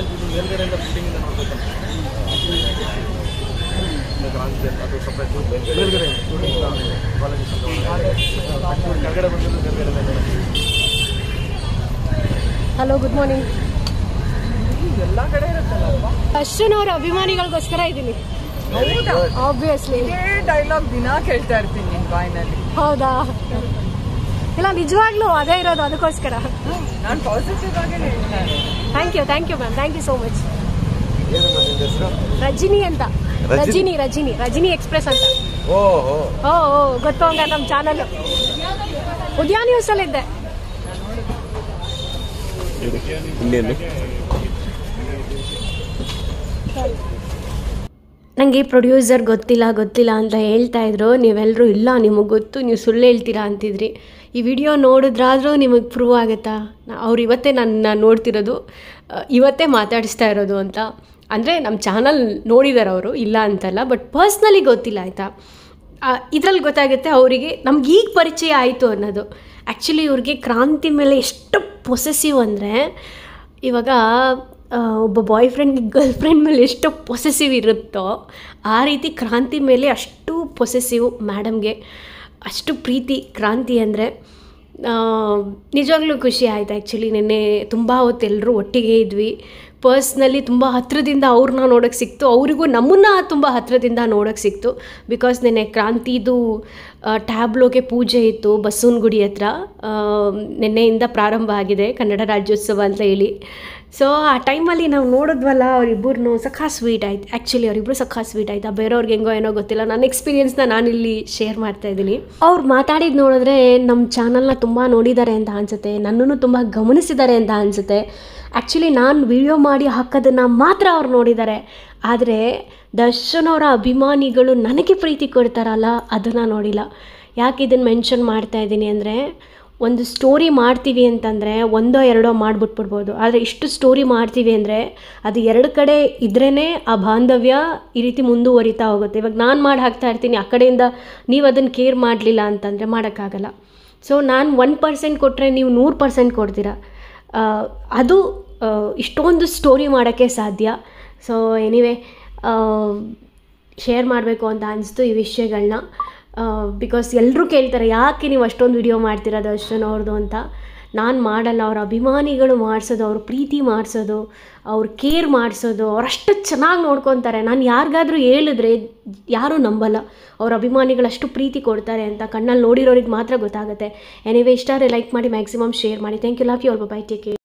ಅಂತಿದ್ದು ಮೇಲ್ಗಡೆಯಿಂದ ಬಿಲ್ಡಿಂಗಿಂದ ನೋಡ್ಬೇಕಂತ ಕ್ರಾಂತಿ ಅಂತ ಅದು ಸಪ್ರೇಟ್ ಮೇಲ್ಗಡೆ ಕಾಲೇಜ್ ಕೆಳಗಡೆ ಬಂದಿದ್ದು ಮೇಲ್ಗಡೆ ಮೇಲೆ ಹಲೋ ಗುಡ್ ಮಾರ್ನಿಂಗ್ ಎಲ್ಲ ಕಡೆ ಇರುತ್ತಲ್ಲ ಅಶ್ವಿನ್ ಅವರ ಅಭಿಮಾನಿಗಳಿಗೋಸ್ಕರ ಇದ್ದೀನಿ ಹೌದಾ ಆಬ್ವಿಯಸ್ಲಿ ಇದೇ ಡೈಲಾಗ್ ದಿನ ಕೇಳ್ತಾ ಇರ್ತೀನಿ ನಿನ್ ಬಾಯ್ನಲ್ಲಿ ಹೌದಾ ಇಲ್ಲ ನಿಜವಾಗ್ಲೂ ಅದೇ ಇರೋದು ಅದಕ್ಕೋಸ್ಕರ ನಾನು ಪಾಸಿಟಿವ್ ಆಗೇ ಹೇಳ್ತಾ ಇರೋದು thank you thank you ma'am thank you so much ಏನು ನನ್ನ ಹೆಸರು ರಜಿನಿ ಅಂತ ರಜಿನಿ? ರಜಿನಿ ರಜಿನಿ ರಜಿನಿ ಎಕ್ಸ್ಪ್ರೆಸ್ ಅಂತ ಓ ಓ ಓ ಓ ಗೊತ್ತು ಹಂಗ ನಮ್ಮ ಚಾನಲ್ ಉದ್ಯಾನ ನ್ಯೂಸ್ ಅಲ್ಲಿ ಇದ್ದೆ ಇನ್ನೇನು ನನಗೆ ಪ್ರೊಡ್ಯೂಸರ್ ಗೊತ್ತಿಲ್ಲ ಗೊತ್ತಿಲ್ಲ ಅಂತ ಹೇಳ್ತಾ ಇದ್ರು ನೀವೆಲ್ಲರೂ ಇಲ್ಲ ನಿಮಗೆ ಗೊತ್ತು ನೀವು ಸುಳ್ಳು ಹೇಳ್ತೀರಾ ಅಂತಿದ್ರಿ ಈ ವಿಡಿಯೋ ನೋಡಿದ್ರಾದ್ರೂ ನಿಮಗೆ ಪ್ರೂವ್ ಆಗುತ್ತಾ ನಾ- ಅವ್ರು ಇವತ್ತೇ ನನ್ನ ನೋಡ್ತಿರೋದು ಆ, ಇವತ್ತೇ ಮಾತಾಡಿಸ್ತಾ ಇರೋದು ಅಂತ ಅಂದರೆ ನಮ್ಮ ಚಾನಲ್ ನೋಡಿದ್ದಾರೆ ಅವರು ಇಲ್ಲ ಅಂತಲ್ಲ ಬಟ್ ಪರ್ಸ್ನಲಿ ಗೊತ್ತಿಲ್ಲ ಆಯಿತಾ ಇದರಲ್ಲಿ ಗೊತ್ತಾಗುತ್ತೆ ಅವರಿಗೆ ನಮ್ಗೆ ಈಗ ಪರಿಚಯ ಆಯಿತು ಅನ್ನೋದು ಆ್ಯಕ್ಚುಲಿ ಇವ್ರಿಗೆ ಕ್ರಾಂತಿ ಮೇಲೆ ಎಷ್ಟು ಪೊಸೆಸಿವ್ ಅಂದರೆ ಇವಾಗ ಆ, ಒಬ್ಬ ಬಾಯ್ ಫ್ರೆಂಡ್ಗೆ ಗರ್ಲ್ ಫ್ರೆಂಡ್ ಮೇಲೆ ಎಷ್ಟು ಪೊಸೆಸಿವ್ ಇರುತ್ತೋ ಆ ರೀತಿ ಕ್ರಾಂತಿ ಮೇಲೆ ಅಷ್ಟು ಪೊಸೆಸಿವ್ ಮ್ಯಾಡಮ್ಗೆ ಅಷ್ಟು ಪ್ರೀತಿ ಕ್ರಾಂತಿ ಅಂದರೆ ನಿಜವಾಗ್ಲೂ ಖುಷಿ ಆಯಿತು ಆ್ಯಕ್ಚುಲಿ ನಿನ್ನೆ ತುಂಬ ಹೊತ್ತು ಎಲ್ಲರೂ ಒಟ್ಟಿಗೆ ಇದ್ವಿ ಪರ್ಸ್ನಲಿ ತುಂಬ ಹತ್ರದಿಂದ ಅವ್ರನ್ನ ನೋಡೋಕ್ಕೆ ಸಿಕ್ತು ಅವರಿಗೂ ನಮ್ಮನ್ನ ತುಂಬ ಹತ್ರದಿಂದ ನೋಡೋಕ್ಕೆ ಸಿಕ್ತು ಬಿಕಾಸ್ ನೆನ್ನೆ ಕ್ರಾಂತಿದು ಟ್ಯಾಬ್ಲೋಗೆ ಪೂಜೆ ಇತ್ತು ಬಸವನಗುಡಿ ಹತ್ರ ಆ, ನಿನ್ನೆಯಿಂದ ಪ್ರಾರಂಭ ಆಗಿದೆ ಕನ್ನಡ ರಾಜ್ಯೋತ್ಸವ ಅಂತ ಹೇಳಿ ಸೊ ಆ ಟೈಮಲ್ಲಿ ನಾವು ನೋಡಿದ್ವಲ್ಲ ಅವರಿಬ್ಬರನ್ನು ಸಖಾ ಸ್ವೀಟ್ ಆಯ್ತು ಆ್ಯಕ್ಚುಲಿ ಅವರಿಬ್ಬರು ಸಖಾ ಸ್ವೀಟ್ ಆಯ್ತು ಬೇರೆಯವ್ರಿಗೆ ಹೆಂಗೋ ಏನೋ ಗೊತ್ತಿಲ್ಲ ನನ್ನ ಎಕ್ಸ್ಪೀರಿಯನ್ಸ್ನ ನಾನಿಲ್ಲಿ ಶೇರ್ ಮಾಡ್ತಾ ಇದ್ದೀನಿ ಅವ್ರು ಮಾತಾಡಿದ್ದು ನೋಡಿದ್ರೆ ನಮ್ಮ ಚಾನಲ್ನ ತುಂಬ ನೋಡಿದ್ದಾರೆ ಅಂತ ಅನಿಸುತ್ತೆ ನನ್ನನ್ನು ತುಂಬ ಗಮನಿಸಿದ್ದಾರೆ ಅಂತ ಅನಿಸುತ್ತೆ ಆ್ಯಕ್ಚುಲಿ ನಾನು ವಿಡಿಯೋ ಮಾಡಿ ಹಾಕೋದನ್ನು ಮಾತ್ರ ಅವ್ರು ನೋಡಿದ್ದಾರೆ ಆದರೆ ದರ್ಶನ್ ಅವರ ಅಭಿಮಾನಿಗಳು ನನಗೆ ಪ್ರೀತಿ ಕೊಡ್ತಾರಲ್ಲ ಅದನ್ನು ನೋಡಿಲ್ಲ ಯಾಕೆ ಇದನ್ನು ಮೆನ್ಷನ್ ಮಾಡ್ತಾ ಇದ್ದೀನಿ ಅಂದರೆ ಒಂದು ಸ್ಟೋರಿ ಮಾಡ್ತೀವಿ ಅಂತಂದರೆ ಒಂದೋ ಎರಡೋ ಮಾಡಿಬಿಟ್ಬಿಡ್ಬೋದು ಆದರೆ ಇಷ್ಟು ಸ್ಟೋರಿ ಮಾಡ್ತೀವಿ ಅಂದರೆ ಅದು ಎರಡು ಕಡೆ ಇದ್ರೇ ಆ ಬಾಂಧವ್ಯ ಈ ರೀತಿ ಮುಂದುವರಿತಾ ಹೋಗುತ್ತೆ ಇವಾಗ ನಾನು ಮಾಡಿ ಹಾಕ್ತಾ ಇರ್ತೀನಿ ಆ ಕಡೆಯಿಂದ ನೀವು ಅದನ್ನು ಕೇರ್ ಮಾಡಲಿಲ್ಲ ಅಂತಂದರೆ ಮಾಡೋಕ್ಕಾಗಲ್ಲ ಸೊ ನಾನು ಒನ್ ಪರ್ಸೆಂಟ್ ಕೊಟ್ಟರೆ ನೀವು ನೂರು ಪರ್ಸೆಂಟ್ ಕೊಡ್ತೀರಾ ಆ, ಅದು ಆ, ಇಷ್ಟೊಂದು ಸ್ಟೋರಿ ಮಾಡೋಕ್ಕೆ ಸಾಧ್ಯ ಸೊ ಎನಿವೆ ಶೇರ್ ಮಾಡಬೇಕು ಅಂತ ಅನಿಸ್ತು ಈ ವಿಷಯಗಳನ್ನ ಬಿಕಾಸ್ ಎಲ್ಲರೂ ಕೇಳ್ತಾರೆ ಯಾಕೆ ನೀವು ಅಷ್ಟೊಂದು ವಿಡಿಯೋ ಮಾಡ್ತೀರಾ ದರ್ಶನ್ ಅವ್ರದ್ದು ಅಂತ ನಾನು ಮಾಡಲ್ಲ ಅವ್ರ ಅಭಿಮಾನಿಗಳು ಮಾಡಿಸೋದು ಅವ್ರ ಪ್ರೀತಿ ಮಾಡಿಸೋದು ಅವ್ರ ಕೇರ್ ಮಾಡಿಸೋದು ಅವ್ರು ಅಷ್ಟು ಚೆನ್ನಾಗಿ ನೋಡ್ಕೊತಾರೆ ನಾನು ಯಾರಿಗಾದ್ರೂ ಹೇಳಿದ್ರೆ ಯಾರೂ ನಂಬಲ್ಲ ಅವ್ರ ಅಭಿಮಾನಿಗಳು ಅಷ್ಟು ಪ್ರೀತಿ ಕೊಡ್ತಾರೆ ಅಂತ ಕಣ್ಣಲ್ಲಿ ನೋಡಿರೋರಿಗೆ ಮಾತ್ರ ಗೊತ್ತಾಗುತ್ತೆ ಎನಿವೆ ಇಷ್ಟಾರೆ ಲೈಕ್ ಮಾಡಿ ಮ್ಯಾಕ್ಸಿಮಮ್ ಶೇರ್ ಮಾಡಿ thank you love you all bye take